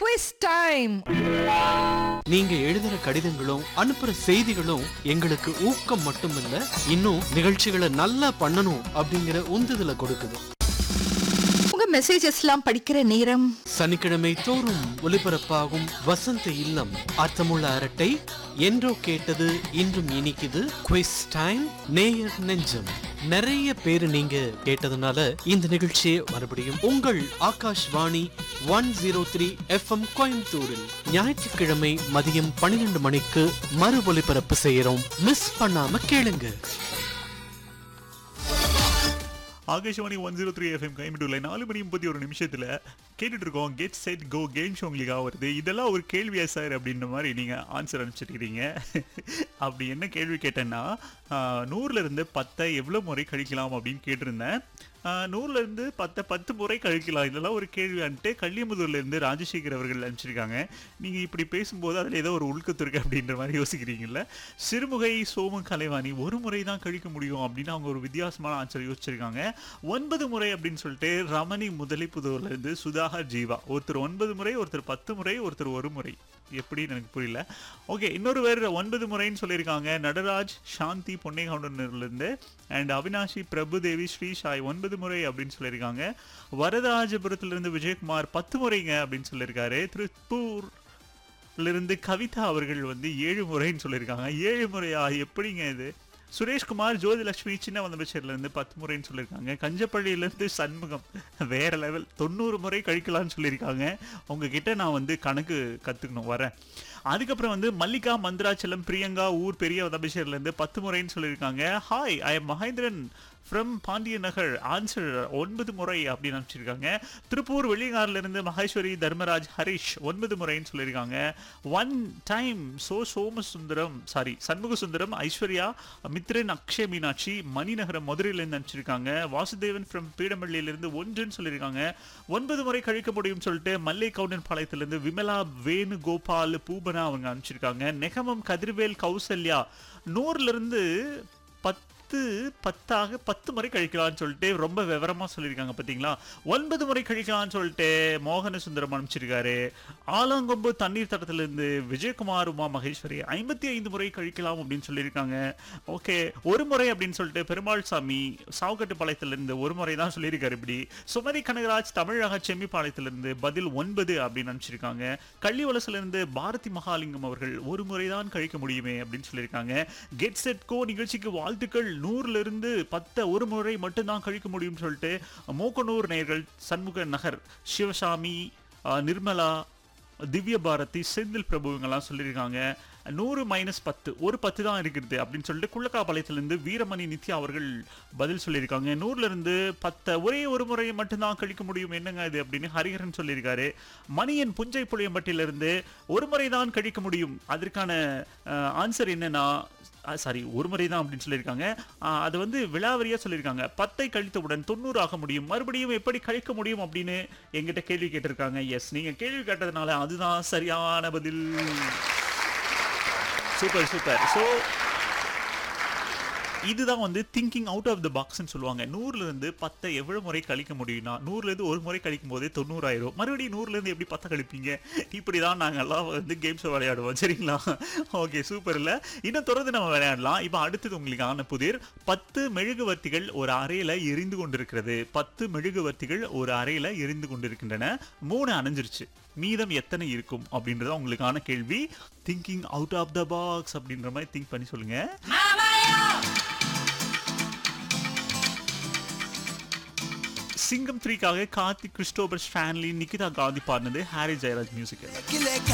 quiz time நீங்க எழுதுற கடிதங்களும் அனுப்புற செய்திகளும் எங்களுக்கு ஊக்கம் மட்டுமில்ல இன்னும் நிகழ்ச்சிகளை நல்லா பண்ணணும் அப்படிங்கிற உந்துதலை கொடுக்குது உங்க மெசேஜஸ்லாம் படிக்கிற நேரம் சனிக்கிழமை தோறும் ஒலிபரப்பாகும் வசந்த இல்லம் அர்த்தமுள்ள அரட்டை என்றோ கேட்டது இன்றும் இனிக்குது குவிஸ் டைம் நேயர் நெஞ்சம் நிறைய பேரு நீங்க கேட்டதுனால இந்த நிகழ்ச்சியை மறுபடியும் உங்கள் Akashvani one zero three FM கோயம்புத்தூரில் ஞாயிற்றுக்கிழமை மதியம் பன்னிரெண்டு மணிக்கு மறு ஒலிபரப்பு செய்யறோம் மிஸ் பண்ணாம கேளுங்க Akashvani one zero three FM கைமிட்டுள்ள நாலு மணி முப்பத்தி ஒரு நிமிஷத்தில் கேட்டுட்டு இருக்கோம் get set go game show உங்களுக்காக வருது இதெல்லாம் ஒரு கேள்வியா சார் அப்படின்ற மாதிரி நீங்கள் ஆன்சர் அனுப்பிச்சிருக்கிறீங்க அப்படி என்ன கேள்வி கேட்டேன்னா ஆஹ், நூறுல இருந்து பத்தை எவ்வளோ முறை கழிக்கலாம் அப்படின்னு கேட்டிருந்தேன் ஆஹ், நூறுல இருந்து பத்தை பத்து முறை கழிக்கலாம் இதெல்லாம் ஒரு கேள்வியான்ட்டு கள்ளியமுதூர்ல இருந்து ராஜசேகர் அவர்கள் அனுப்பிச்சிருக்காங்க நீங்கள் இப்படி பேசும்போது அதில் ஏதோ ஒரு உள்கத்து இருக்கு அப்படின்ற மாதிரி யோசிக்கிறீங்கல்ல சிறுமுகை சோமு கலைவாணி ஒரு முறை தான் கழிக்க முடியும் அப்படின்னு அவங்க ஒரு வித்தியாசமான ஆன்சர் யோசிச்சிருக்காங்க ஒன்பது முறை அப்படின்னு சொல்லிட்டு ரமணி முதலிப்புதூர்ல இருந்து சுதாகர் ஜீவா ஒருத்தர் ஒன்பது முறை ஒருத்தர் பத்து முறை ஒருத்தர் ஒரு முறை எப்படின்னு எனக்கு புரியல ஓகே இன்னொரு பேர் ஒன்பது முறைன்னு சொல்லியிருக்காங்க நடராஜ் சாந்தி பொன்னைகவுண்டர்லேருந்து அண்ட் அவினாஷி பிரபுதேவி ஸ்ரீ சாய் ஒன்பது முறை அப்படின்னு சொல்லியிருக்காங்க வரதராஜபுரத்திலிருந்து விஜயகுமார் பத்து முறைங்க அப்படின்னு சொல்லியிருக்காரு திருப்பூர் இருந்து கவிதா அவர்கள் வந்து ஏழு முறைன்னு சொல்லியிருக்காங்க ஏழு முறையா எப்படிங்க இது சுரேஷ்குமார் ஜோதிலட்சுமி சின்ன வந்தபட்சர்ல இருந்து பத்து முறைன்னு சொல்லியிருக்காங்க கஞ்சப்பள்ளியில இருந்து சண்முகம் வேற லெவல் தொண்ணூறு முறை கழிக்கலாம்னு சொல்லியிருக்காங்க உங்ககிட்ட நான் வந்து கணக்கு கத்துக்கணும் வரேன் அதுக்கப்புறம் வந்து மல்லிகா மந்திராச்சலம் பிரியங்கா ஊர் பெரிய வதபேஷர்ல இருந்து பத்து முறைன்னு சொல்லியிருக்காங்க hi I am Mahendran from Pandiya Nagar answer ஒன்பது முறை அப்படின்னு அனுப்பிச்சிருக்காங்க திருப்பூர் வெளியங்காரில் இருந்து மகேஸ்வரி தர்மராஜ் ஹரிஷ் ஒன்பது முறைன்னு சொல்லியிருக்காங்க one time so Somasundaram sorry Shanmuga Sundaram Aishwarya Mithran Akshay Meenakshi Maninagaram மதுரையிலேருந்து அனுப்பிச்சிருக்காங்க வாசுதேவன் ஃப்ரம் பீடமல்லியிலிருந்து ஒன்றுன்னு சொல்லியிருக்காங்க ஒன்பது முறை கழிக்க முடியும்னு சொல்லிட்டு மல்லை கவுண்டன் பாளையத்திலிருந்து விமலா வேணு கோபால் பூபனா அவங்க அனுப்பிச்சிருக்காங்க நெகமம் கதிர்வேல் கௌசல்யா நூறுல இருந்து பத்து பத்தாக பத்து முறை கழிக்கலாம்னு சொல்லிட்டு ரொம்ப விவரமா சொல்லியிருக்காங்க பாத்தீங்களா ஒன்பது முறை கழிக்கலாம்னு சொல்லிட்டு மோகன சுந்தரம் அனுப்பிச்சிருக்காரு ஆலாங்கொம்பு தண்ணீர் தடத்திலிருந்து விஜயகுமார் உமா மகேஸ்வரி ஐம்பத்தி ஐந்து முறை கழிக்கலாம் அப்படின்னு சொல்லியிருக்காங்க ஓகே ஒரு முறை அப்படின்னு சொல்லிட்டு பெருமாள் சாமி சாவுக்கட்டு பாளையத்திலிருந்து ஒரு முறை தான் சொல்லியிருக்காரு இப்படி சுமதி கனகராஜ் தமிழக செம்மிப்பாளையத்திலிருந்து பதில் ஒன்பது அப்படின்னு அனுப்பிச்சிருக்காங்க கள்ளிவலசுல இருந்து பாரதி மகாலிங்கம் அவர்கள் ஒரு முறை தான் கழிக்க முடியுமே அப்படின்னு சொல்லியிருக்காங்க கெட் செட் கோ நிகழ்ச்சிக்கு வாழ்த்துக்கள் நூறுல இருந்து பத்தை ஒரு முறை மட்டும்தான் கழிக்க முடியும்னு சொல்லிட்டு மோக்கனூர் நேயர்கள் சண்முக நகர் சிவசாமி ஆஹ், நிர்மலா திவ்ய பாரதி செந்தில் பிரபு இவங்கெல்லாம் சொல்லியிருக்காங்க நூறு மைனஸ் பத்து ஒரு பத்து தான் இருக்குது அப்படின்னு சொல்லிட்டு குள்ளக்காபாளையத்திலிருந்து வீரமணி நித்யா அவர்கள் பதில் சொல்லியிருக்காங்க நூறுல இருந்து பத்தை ஒரே ஒரு முறை மட்டும்தான் கழிக்க முடியும் என்னங்க இது அப்படின்னு ஹரிஹரன் சொல்லியிருக்காரு மணியன் புஞ்சை புளியம்பட்டியிலிருந்து ஒரு முறை தான் கழிக்க முடியும் அதற்கான ஆன்சர் என்னன்னா சாரி ஒரு முறை தான் அப்படின்னு சொல்லியிருக்காங்க ஆஹ் அது வந்து விலாவரியா சொல்லியிருக்காங்க பத்தை கழித்தவுடன் தொண்ணூறு ஆக முடியும் மறுபடியும் எப்படி கழிக்க முடியும் அப்படின்னு எங்கிட்ட கேள்வி கேட்டிருக்காங்க எஸ் நீங்க கேள்வி கேட்டதுனால அதுதான் சரியான பதில் சூப்பர் சூப்பர் ஸோ இதுதான் வந்து திங்கிங் அவுட் ஆஃப் த பாக்ஸ்னு சொல்லுவாங்க நூறுல இருந்து பத்தை எவ்வளவு முறை கழிக்க முடியும்னா நூறுல இருந்து ஒரு முறை கழிக்கும் போதே தொண்ணூறாயிரம் மறுபடியும் நூறுல இருந்து எப்படி பத்தை கழிப்பீங்க இப்படிதான் நாங்கெல்லாம் வந்து கேம்ஸ் விளையாடுவோம் சரிங்களா ஓகே சூப்பர் இல்ல இன்னும் தொடர்ந்து நம்ம விளையாடலாம் இப்போ அடுத்தது உங்களுக்கு ஆன புதிர் பத்து மெழுகுவர்த்திகள் ஒரு அறையில எரிந்து கொண்டிருக்கிறது பத்து மெழுகுவர்த்திகள் ஒரு அறையில எரிந்து கொண்டிருக்கின்றன மூணு அணைஞ்சிருச்சு மீதம் எத்தனை இருக்கும் அப்படின்றத உங்களுக்கான கேள்வி thinking out of the box அப்படின்ற மாதிரி திங்க் பண்ணி சொல்லுங்க சிங்கம் த்ரீக்காக கார்த்திக் கிறிஸ்டோபர் ஸ்டான்லி நிகிதா காந்தி பாடினது ஹாரி ஜெயராஜ் மியூசிக்